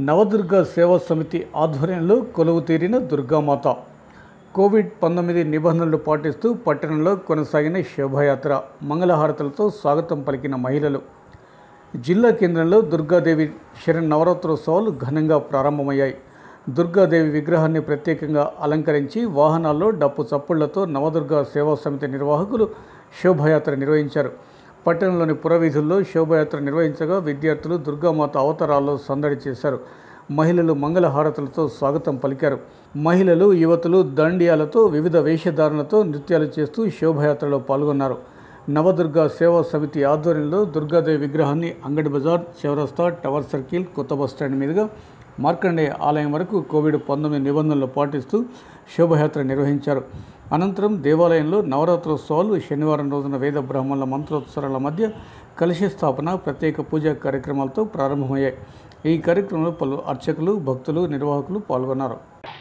నవదుర్గ సేవా సమితి ఆధ్వర్యంలో కొలువు తీరిన దుర్గామాత కోవిడ్ పంతొమ్మిది నిబంధనలు పాటిస్తూ పట్టణంలో కొనసాగిన శోభాయాత్ర మంగళహారతులతో స్వాగతం పలికిన మహిళలు జిల్లా కేంద్రంలో దుర్గాదేవి శరణ్ నవరాత్రోత్సవాలు ఘనంగా ప్రారంభమయ్యాయి దుర్గాదేవి విగ్రహాన్ని ప్రత్యేకంగా అలంకరించి వాహనాల్లో డప్పు చప్పుళ్లతో నవదుర్గా సేవా సమితి నిర్వాహకులు శోభాయాత్ర నిర్వహించారు పట్టణంలోని పురవీధుల్లో శోభాయాత్ర నిర్వహించగా విద్యార్థులు దుర్గామాత అవతారాల్లో సందడి చేశారు మహిళలు మంగళహారతులతో స్వాగతం పలికారు మహిళలు యువతులు దండియాలతో వివిధ వేషధారణలతో నృత్యాలు చేస్తూ శోభాయాత్రలో పాల్గొన్నారు నవదుర్గ సేవా సమితి ఆధ్వర్యంలో దుర్గాదేవి విగ్రహాన్ని అంగడి బజార్ చౌరస్తా టవర్ సర్కిల్ కొత్త బస్ స్టాండ్ మీదుగా మార్కండేయ ఆలయం వరకు కోవిడ్ పంతొమ్మిది నిబంధనలు పాటిస్తూ శోభయాత్ర నిర్వహించారు అనంతరం దేవాలయంలో నవరాత్రోత్సవాలు శనివారం రోజున వేద బ్రాహ్మణుల మంత్రోత్సవాల మధ్య కలశ స్థాపన ప్రత్యేక పూజా కార్యక్రమాలతో ప్రారంభమయ్యాయి ఈ కార్యక్రమంలో పలు అర్చకులు భక్తులు నిర్వాహకులు పాల్గొన్నారు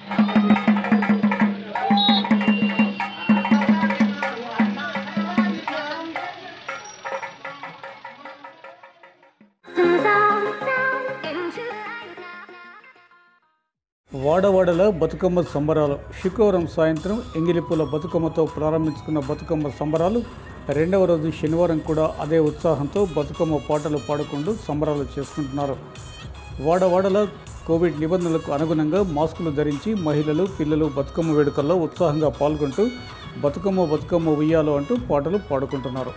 వాడవాడల బతుకమ్మ సంబరాలు శుక్రవారం సాయంత్రం ఎంగిలిపూల బతుకమ్మతో ప్రారంభించుకున్న బతుకమ్మ సంబరాలు రెండవ రోజు శనివారం కూడా అదే ఉత్సాహంతో బతుకమ్మ పాటలు పాడుకుంటూ సంబరాలు చేసుకుంటున్నారు వాడవాడల కోవిడ్ నిబంధనలకు అనుగుణంగా మాస్కులు ధరించి మహిళలు పిల్లలు బతుకమ్మ వేడుకల్లో ఉత్సాహంగా పాల్గొంటూ బతుకమ్మ బతుకమ్మ ఉయ్యాలో అంటూ పాటలు పాడుకుంటున్నారు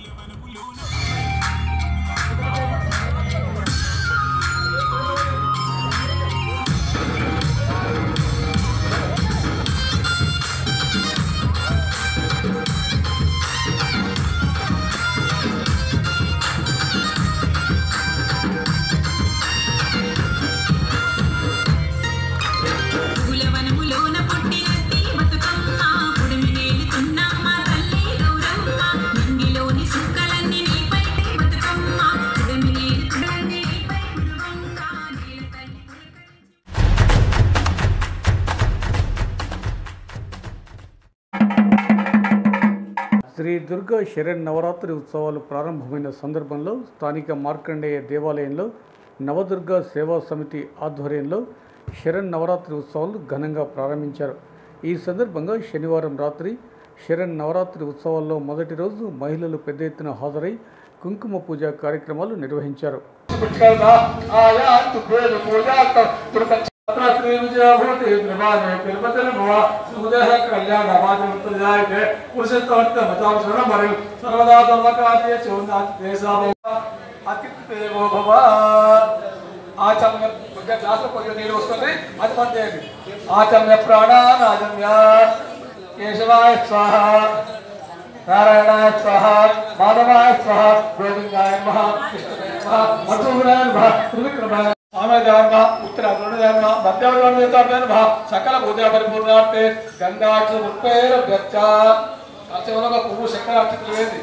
కులవనములోన పుట్టినట్టి బతుకమ్మ పుడిమి నేలుతున్న మా తల్లి గౌరమ్మ నింగిలోని సుక్కలన్నీ నీపై బతుకమ్మ పుడిమి నేలుతున్న నీపై గురువంక నీల తల్లి పులకరించి శ్రీ దుర్గా శరణ్ నవరాత్రి ఉత్సవాలు ప్రారంభమైన సందర్భంలో స్థానిక మార్కండేయ దేవాలయంలో నవదుర్గ సేవా సమితి ఆధ్వర్యంలో శరణ్ నవరాత్రి ఉత్సవాలు ఘనంగా ప్రారంభించారు ఈ సందర్భంగా శనివారం రాత్రి శరణ్ నవరాత్రి ఉత్సవాల్లో మొదటి రోజు మహిళలు పెద్ద ఎత్తున హాజరై కుంకుమ పూజ కార్యక్రమాలు నిర్వహించారు పుష్కరదా ఆయాతు వేద పూజాత శ్రీ విజయభూతి ప్రమాణే తిరుపతి భవ సుదేహ కళ్యాణ వాచముత్రజాయతే పురుషోత్తమ బచావ శరణ మరియు సర్వదా ధర్మకార్య శివనాథ్ దేశాభవ అతిథేవో భవ ఆచమ్య కొద్దిగా గ్లాసులో కొద్దిగా నీళ్ళు వస్తుంది అది పని చేయండి ఆచమ్య ప్రాణానాజమ్య కేశవాయ స్వాహ నారాయణాయ స్వాహ మాధవాయ స్వాహ గోవిందాయ నమః కృష్ణాయ నమః మధురాయ నమః త్రివిక్రమాయ స్వామిదేవ నమః ఉత్తర అరుణదేవ నమః మధ్యవర్గోన్వితాభ్య నమః సకల పూజా పరిపూర్ణార్థే గంగాక్ష ఉత్పేరభ్యచ్చ ఆ చివరగా పువ్వు శంకర అక్షతులు వేది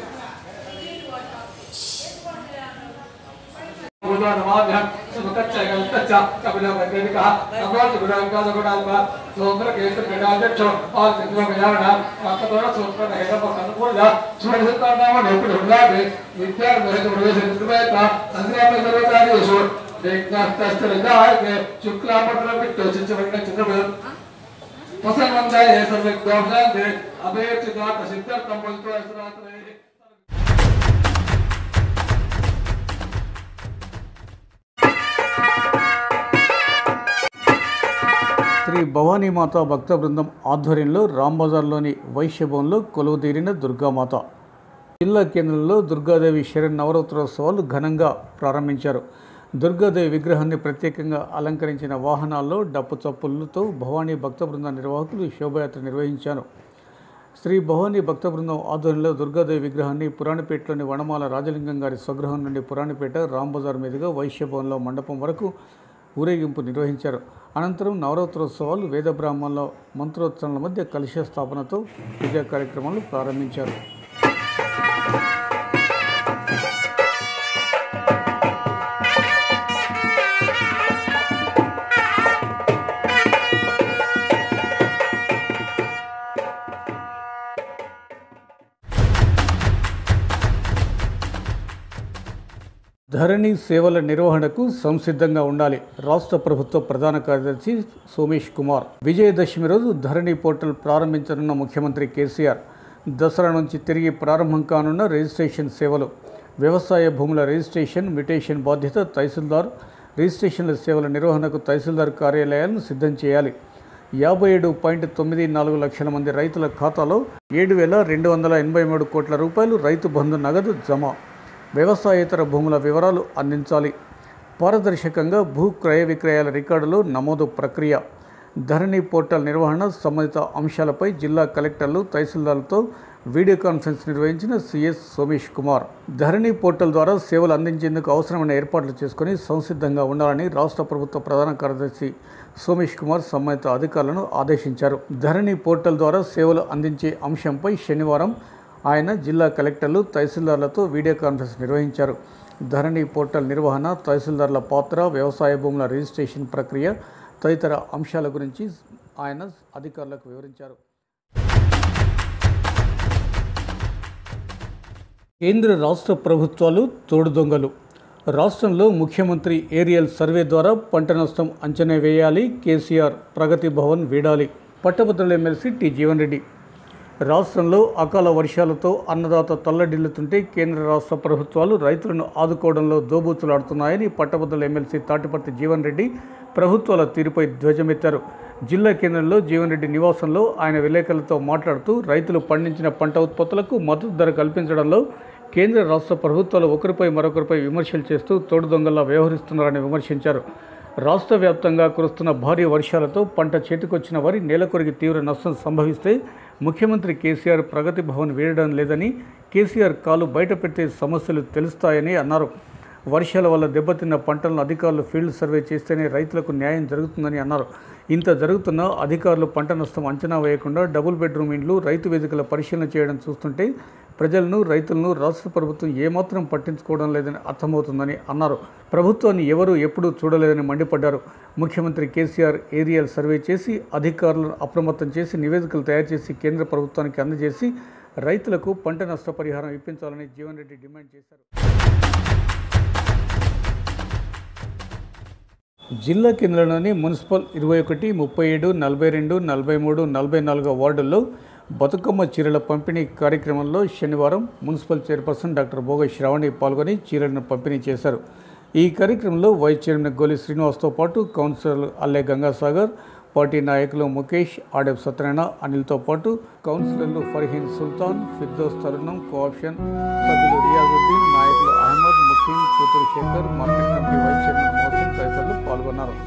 పూజా నమాభ్యాం సుమకచ్చ గంతచ్చ కపిల వైద్యనిక నమో త్రిగుణాంక సగుణాంక సోమర కేతు క్రీడాధ్యక్షో ఆ చంద్ర గయావణ మాతదోర సూత్ర హేమ కనుపూర్ణ సురహితానామ నేపుడు ఉండాలి విద్యా మెహత ప్రవేశ నిర్మేత సంగ్రామ సర్వకార్యేషు విఘ్నస్తస్త్రదాయకే శుక్లాపట్ల విట్టో చించబడిన చంద్రబోధ ప్రసన్నందాయ సర్వ దోషాంతే అభేక్షిత సిద్ధార్థం పొందుతూ అసరాత్రే శ్రీ భవానీమాత భక్త బృందం ఆధ్వర్యంలో రాంబజార్లోని వైశ్యభవన్లో కొలువు తీరిన దుర్గామాత జిల్లా కేంద్రంలో దుర్గాదేవి శరణ్ నవరాత్రోత్సవాలు ఘనంగా ప్రారంభించారు దుర్గాదేవి విగ్రహాన్ని ప్రత్యేకంగా అలంకరించిన వాహనాల్లో డప్పు చప్పులతో భవానీ భక్త బృంద నిర్వాహకులు శోభయాత్ర నిర్వహించారు శ్రీ భవానీ భక్త బృందం ఆధ్వర్యంలో దుర్గాదేవి విగ్రహాన్ని పురాణపేటలోని వనమాల రాజలింగం గారి స్వగృహం నుండి పురాణపేట రాంబజార్ మీదుగా వైశ్యభవన్లో మండపం వరకు ఊరేగింపు నిర్వహించారు అనంతరం నవరాత్రోత్సవాలు వేద బ్రాహ్మణుల మంత్రోత్సవాల మధ్య కలశ స్థాపనతో పూజా కార్యక్రమాలు ప్రారంభించారు ధరణి సేవల నిర్వహణకు సంసిద్ధంగా ఉండాలి రాష్ట్ర ప్రభుత్వ ప్రధాన కార్యదర్శి సోమేష్ కుమార్ విజయదశమి రోజు ధరణి పోర్టల్ ప్రారంభించనున్న ముఖ్యమంత్రి కేసీఆర్ దసరా నుంచి తిరిగి ప్రారంభం కానున్న రిజిస్ట్రేషన్ సేవలు వ్యవసాయ భూముల రిజిస్ట్రేషన్ మ్యుటేషన్ బాధ్యత తహసీల్దార్ రిజిస్ట్రేషన్ల సేవల నిర్వహణకు తహసీల్దార్ కార్యాలయాలను సిద్ధం చేయాలి యాభై ఏడు పాయింట్ తొమ్మిది నాలుగు లక్షల మంది రైతుల ఖాతాలో ఏడు వేల రెండు వందల ఎనభై మూడు కోట్ల రూపాయలు రైతు బంధు నగదు జమ వ్యవసాయేతర భూముల వివరాలు అందించాలి పారదర్శకంగా భూ క్రయ విక్రయాల రికార్డులు నమోదు ప్రక్రియ ధరణి పోర్టల్ నిర్వహణ సంబంధిత అంశాలపై జిల్లా కలెక్టర్లు తహసీల్దార్లతో వీడియో కాన్ఫరెన్స్ నిర్వహించిన సిఎస్ సోమేష్ కుమార్ ధరణి పోర్టల్ ద్వారా సేవలు అందించేందుకు అవసరమైన ఏర్పాట్లు చేసుకుని సంసిద్ధంగా ఉండాలని రాష్ట్ర ప్రభుత్వ ప్రధాన కార్యదర్శి సోమేష్ కుమార్ సంబంధిత అధికారులను ఆదేశించారు ధరణి పోర్టల్ ద్వారా సేవలు అందించే అంశంపై శనివారం ఆయన జిల్లా కలెక్టర్లు తహసీల్దార్లతో వీడియో కాన్ఫరెన్స్ నిర్వహించారు ధరణి పోర్టల్ నిర్వహణ తహసీల్దార్ల పాత్ర వ్యవసాయ భూముల రిజిస్ట్రేషన్ ప్రక్రియ తదితర అంశాల గురించి ఆయన అధికారులకు వివరించారు కేంద్ర రాష్ట్ర ప్రభుత్వాలు తోడు దొంగలు రాష్ట్రంలో ముఖ్యమంత్రి ఏరియల్ సర్వే ద్వారా పంట నష్టం అంచనా వేయాలి కేసీఆర్ ప్రగతి భవన్ వీడాలి పట్టభద్రుల ఎమ్మెల్సీ టి జీవన్ రెడ్డి రాష్ట్రంలో అకాల వర్షాలతో అన్నదాత తల్లడిల్లుతుంటే కేంద్ర రాష్ట్ర ప్రభుత్వాలు రైతులను ఆదుకోవడంలో దోబూచులాడుతున్నాయని పట్టభద్రుల ఎమ్మెల్సీ తాటిపర్తి జీవన్ రెడ్డి ప్రభుత్వాల తీరుపై ధ్వజమెత్తారు జిల్లా కేంద్రంలో జీవన్ రెడ్డి నివాసంలో ఆయన విలేకరులతో మాట్లాడుతూ రైతులు పండించిన పంట ఉత్పత్తులకు మద్దతు ధర కల్పించడంలో కేంద్ర రాష్ట్ర ప్రభుత్వాలు ఒకరిపై మరొకరిపై విమర్శలు చేస్తూ తోడు దొంగల్లా వ్యవహరిస్తున్నారని విమర్శించారు రాష్ట్ర వ్యాప్తంగా కురుస్తున్న భారీ వర్షాలతో పంట చేతికొచ్చిన వరి నేలకొరిగి తీవ్ర నష్టం సంభవిస్తే ముఖ్యమంత్రి కేసీఆర్ ప్రగతి భవన్ వీడడం లేదని కేసీఆర్ కాలు బయటపెట్టే సమస్యలు తెలుస్తాయని అన్నారు వర్షాల వల్ల దెబ్బతిన్న పంటలను అధికారులు ఫీల్డ్ సర్వే చేస్తేనే రైతులకు న్యాయం జరుగుతుందని అన్నారు ఇంత జరుగుతున్నా అధికారులు పంట నష్టం అంచనా వేయకుండా డబుల్ బెడ్రూమ్ ఇండ్లు రైతు వేదికల పరిశీలన చేయడం చూస్తుంటే ప్రజలను రైతులను రాష్ట్ర ప్రభుత్వం ఏమాత్రం పట్టించుకోవడం లేదని అర్థమవుతుందని అన్నారు ప్రభుత్వాన్ని ఎవరూ ఎప్పుడూ చూడలేదని మండిపడ్డారు ముఖ్యమంత్రి కేసీఆర్ ఏరియల్ సర్వే చేసి అధికారులను అప్రమత్తం చేసి నివేదికలు తయారు చేసి కేంద్ర ప్రభుత్వానికి అందజేసి రైతులకు పంట నష్టపరిహారం ఇప్పించాలని జీవన్ రెడ్డి డిమాండ్ చేశారు జిల్లా కేంద్రంలోని మున్సిపల్ ఇరవై ఒకటి ముప్పై ఏడు నలభై రెండు నలభై మూడు నలభై నాలుగో వార్డుల్లో బతుకమ్మ చీరల పంపిణీ కార్యక్రమంలో శనివారం మున్సిపల్ చైర్పర్సన్ డాక్టర్ భోగ శ్రావణి పాల్గొని చీరలను పంపిణీ చేశారు ఈ కార్యక్రమంలో వైస్ చైర్మన్ గోలి శ్రీనివాస్తో పాటు కౌన్సిలర్లు అల్లె గంగాసాగర్ పార్టీ నాయకులు ముఖేష్ ఆడెబ్ సత్యనారాయణ అనిల్తో పాటు కౌన్సిలర్లు ఫర్హీన్ సుల్తాన్ ఫిర్దోస్ తరుణం కోఆప్షన్ సభ్యులు రియాజుద్దీన్ నాయకులు అహ్మద్ ముఖీన్ కూతురు Shekhar market committee vice chairman Mohsin తదితరులు పాల్గొన్నారు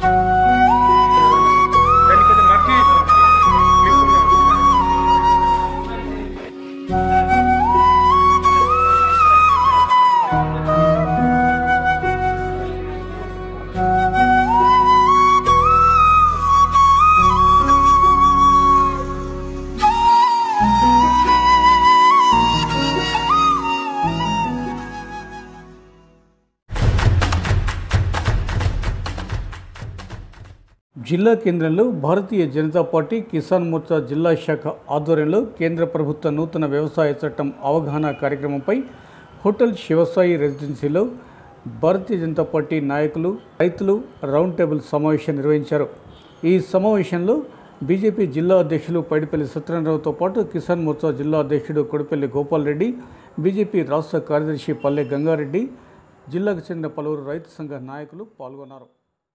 జిల్లా కేంద్రంలో భారతీయ జనతా పార్టీ కిసాన్ మోర్చా జిల్లా శాఖ ఆధ్వర్యంలో కేంద్ర ప్రభుత్వ నూతన వ్యవసాయ చట్టం అవగాహన కార్యక్రమంపై హోటల్ శివసాయి రెసిడెన్సీలో భారతీయ జనతా పార్టీ నాయకులు రైతులు రౌండ్ టేబుల్ సమావేశం నిర్వహించారు ఈ సమావేశంలో బీజేపీ జిల్లా అధ్యక్షులు పైడిపల్లి సత్యనారాయణరావుతో పాటు కిసాన్ మోర్చా జిల్లా అధ్యక్షుడు కొడిపల్లి గోపాల్ రెడ్డి బీజేపీ రాష్ట్ర కార్యదర్శి పల్లె గంగారెడ్డి జిల్లాకు చెందిన పలువురు రైతు సంఘ నాయకులు పాల్గొన్నారు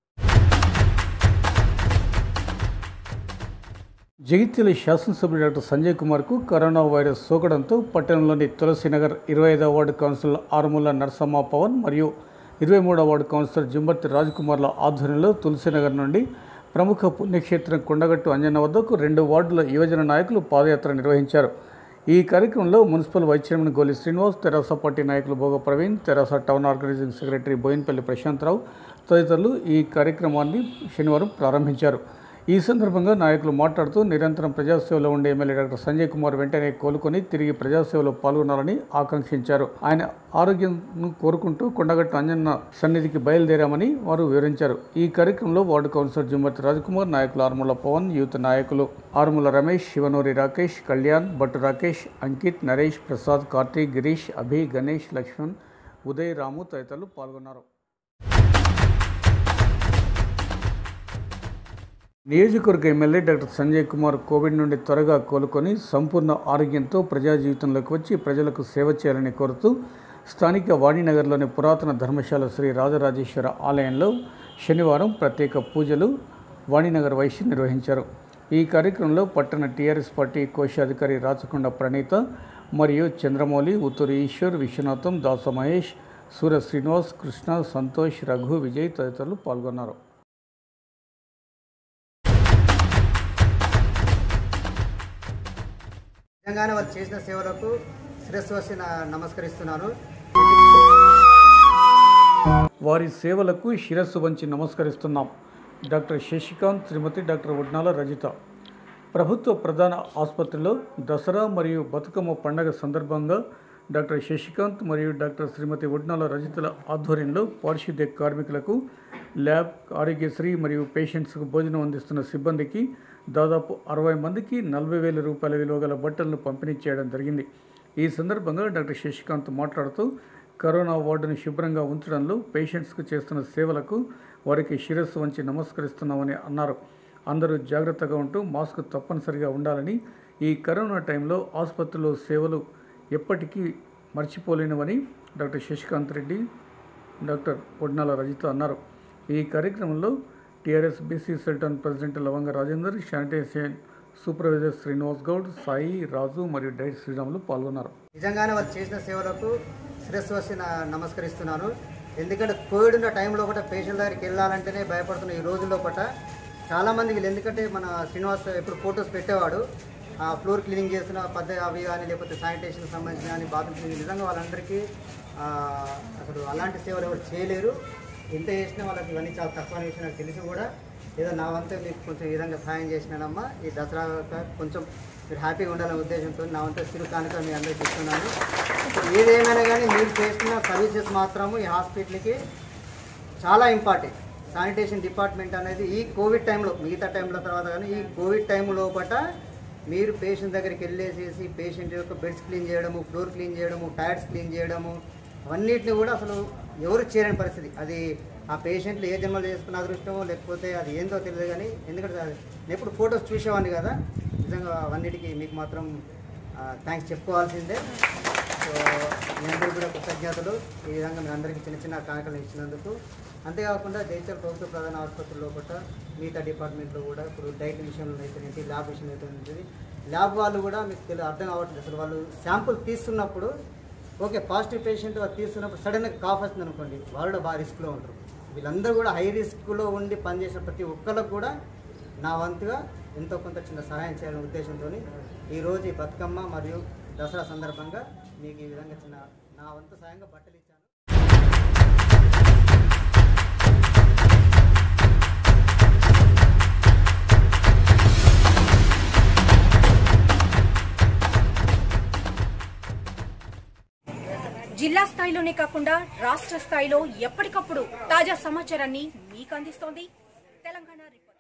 జగిత్యాల శాసనసభ్యుడు డాక్టర్ సంజయ్ కుమార్కు కరోనా వైరస్ సోకడంతో పట్టణంలోని తులసినగర్ ఇరవై ఐదవ వార్డు కౌన్సిలర్ ఆరుమూల నరసమ్మ పవన్ మరియు ఇరవై మూడవ వార్డు కౌన్సిలర్ జింబర్తి రాజ్కుమార్ల ఆధ్వర్యంలో తులసినగర్ నుండి ప్రముఖ పుణ్యక్షేత్రం కొండగట్టు అంజన్న వద్దకు రెండు వార్డుల యువజన నాయకులు పాదయాత్ర నిర్వహించారు ఈ కార్యక్రమంలో మున్సిపల్ వైస్ చైర్మన్ గోలి శ్రీనివాస్ తెరాస పార్టీ నాయకులు Bhoga Praveen Terasa town organising secretary Boinpally Prashantrao తదితరులు ఈ కార్యక్రమాన్ని శనివారం ప్రారంభించారు ఈ సందర్భంగా నాయకులు మాట్లాడుతూ నిరంతరం ప్రజాసేవలో ఉండే ఎమ్మెల్యే డాక్టర్ సంజయ్ కుమార్ వెంటనే కోలుకొని తిరిగి ప్రజాసేవలో పాల్గొనాలని ఆకాంక్షించారు ఆయన ఆరోగ్యం కోరుకుంటూ కొండగట్టు అంజన్న సన్నిధికి బయలుదేరామని వారు వివరించారు ఈ కార్యక్రమంలో వార్డు కౌన్సిలర్ జుమ్మతి రాజ్కుమార్ నాయకులు ఆర్ముల పవన్ యూత్ నాయకులు ఆర్ముల రమేష్ శివనూరి రాకేష్ కళ్యాణ్ భట్టు రాకేష్ అంకిత్ నరేష్ ప్రసాద్ కార్తీక్ గిరీష్ అభి గణేష్ లక్ష్మణ్ ఉదయ్ రాము తదితరులు పాల్గొన్నారు నియోజకవర్గ MLA doctor Sanjay Kumar COVID నుండి త్వరగా కోలుకొని సంపూర్ణ ఆరోగ్యంతో ప్రజా జీవితంలోకి వచ్చి ప్రజలకు సేవ చేయాలని కోరుతూ స్థానిక వాణినగర్లోని పురాతన ధర్మశాల శ్రీ రాజరాజేశ్వర ఆలయంలో శనివారం ప్రత్యేక పూజలు వాణినగర్ వైశ్య నిర్వహించారు ఈ కార్యక్రమంలో పట్టణ టీఆర్ఎస్ పార్టీ కోశాధికారి రాచకొండ ప్రణీత మరియు చంద్రమౌళి ఉత్తూరు ఈశ్వర్ విశ్వనాథం దాస మహేష్ సూర్య శ్రీనివాస్ కృష్ణ సంతోష్ రఘు విజయ్ తదితరులు పాల్గొన్నారు నిజంగానే వాళ్ళు చేసిన సేవలకు శిరస్సు వచ్చి నా- నమస్కరిస్తున్నాను వారి సేవలకు శిరస్సు వంచి నమస్కరిస్తున్నాం డాక్టర్ శశికాంత్ శ్రీమతి డాక్టర్ ఉడ్నాల రజిత ప్రభుత్వ ప్రధాన ఆసుపత్రిలో దసరా మరియు బతుకమ్మ పండగ సందర్భంగా డాక్టర్ శశికాంత్ మరియు డాక్టర్ శ్రీమతి ఉడ్నాల రజితల ఆధ్వర్యంలో పారిశుద్ధ్య కార్మికులకు ల్యాబ్ ఆరోగ్యశ్రీ మరియు పేషెంట్స్కు భోజనం అందిస్తున్న సిబ్బందికి దాదాపు అరవై మందికి నలభై వేల రూపాయల విలువ గల బట్టలను పంపిణీ చేయడం జరిగింది ఈ సందర్భంగా డాక్టర్ శశికాంత్ మాట్లాడుతూ కరోనా వార్డును శుభ్రంగా ఉంచడంలో పేషెంట్స్కు చేస్తున్న సేవలకు వారికి శిరస్సు వంచి నమస్కరిస్తున్నామని అన్నారు అందరూ జాగ్రత్తగా ఉంటూ మాస్క్ తప్పనిసరిగా ఉండాలని ఈ కరోనా టైంలో ఆసుపత్రిలో సేవలు ఎప్పటికీ మర్చిపోలేనివని డాక్టర్ శశికాంత్ రెడ్డి డాక్టర్ పొడ్నాల రజిత అన్నారు ఈ కార్యక్రమంలో టీఆర్ఎస్ బీసీ సెల్టన్ president Lavanga Rajender sanitization supervisor Srinivas Goud Sai Raju మరియు డైట్ శ్రీరాములు పాల్గొన్నారు నిజంగానే వాళ్ళు చేసిన సేవలకు శిరస్సు వచ్చి నా- నమస్కరిస్తున్నాను ఎందుకంటే కోవిడ్ ఉన్న టైంలో కూడా పేషెంట్ దగ్గరికి వెళ్ళాలంటేనే భయపడుతున్న ఈ రోజుల్లో పట చాలామంది వీళ్ళు ఎందుకంటే మన శ్రీనివాస్ ఎప్పుడు ఫొటోస్ పెట్టేవాడు ఆ ఫ్లోర్ క్లీనింగ్ చేసిన పద్ధతి అవి కానీ లేకపోతే శానిటేషన్ సంబంధించిన కానీ బాత్రూమ్ క్లీనింగ్ నిజంగా వాళ్ళందరికీ ఆ, అసలు అలాంటి సేవలు ఎవరు చేయలేరు ఎంత చేసినా వాళ్ళకి ఇవన్నీ చాలా తక్కువ అనే విషయం నాకు తెలిసి కూడా ఏదో నా వంతు మీకు కొంచెం ఈ విధంగా సహాయం చేసినానమ్మా ఈ దసరా కొంచెం మీరు హ్యాపీగా ఉండాలనే ఉద్దేశంతో నా వంతు చిరు కానుక మీ అందరికీ ఇస్తున్నాను సో ఏదేమైనా కానీ మీరు చేస్తున్న సర్వీసెస్ మాత్రము ఈ హాస్పిటల్కి చాలా ఇంపార్టెంట్ శానిటేషన్ డిపార్ట్మెంట్ అనేది ఈ కోవిడ్ టైంలో మిగతా టైంలో తర్వాత కానీ ఈ కోవిడ్ టైం లోపట మీరు పేషెంట్ దగ్గరికి వెళ్ళేసేసి పేషెంట్ యొక్క బెడ్స్ క్లీన్ చేయడము ఫ్లోర్ క్లీన్ చేయడము టైర్స్ క్లీన్ చేయడము అవన్నిటిని కూడా అసలు ఎవరు చేయలేని పరిస్థితి అది ఆ పేషెంట్లు ఏ జన్మలు చేసుకున్న అదృష్టమో లేకపోతే అది ఏందో తెలియదు కానీ ఎందుకంటే అది- నేను ఎప్పుడు ఫొటోస్ చూసేవాడిని కదా నిజంగా అవన్నిటికీ మీకు మాత్రం థ్యాంక్స్ చెప్పుకోవాల్సిందే సో మీ అందరికీ కూడా కృతజ్ఞతలు ఈ విధంగా మీ అందరికీ చిన్న చిన్న కానుకలు ఇచ్చినందుకు అంతేకాకుండా జైచల్ ప్రభుత్వ ప్రధాన ఆసుపత్రిలో కూడా మిగతా డిపార్ట్మెంట్లో కూడా ఇప్పుడు డైట్ విషయంలో అయితే ల్యాబ్ విషయంలో అయితే ల్యాబ్ వాళ్ళు కూడా మీకు తెలియదు అర్థం కావట్లేదు అసలు వాళ్ళు శాంపుల్ తీస్తున్నప్పుడు ఓకే పాజిటివ్ పేషెంట్ అది తీస్తున్నప్పుడు సడన్గా కాఫ్ వస్తుంది అనుకోండి వాళ్ళు కూడా బాగా రిస్క్లో ఉంటారు వీళ్ళందరూ కూడా హై రిస్క్లో ఉండి పనిచేసిన ప్రతి ఒక్కరికి కూడా నా వంతుగా ఎంతో కొంత చిన్న సహాయం చేయాలనే ఉద్దేశంతో ఈరోజు ఈ బతుకమ్మ మరియు దసరా సందర్భంగా మీకు ఈ విధంగా చిన్న నా వంతు సాయంగా బట్టలు ఇచ్చాను జిల్లా స్థాయిలోనే కాకుండా రాష్ట్ర స్థాయిలో ఎప్పటికప్పుడు తాజా సమాచారాన్ని మీకు అందిస్తోంది తెలంగాణ రిపోర్ట్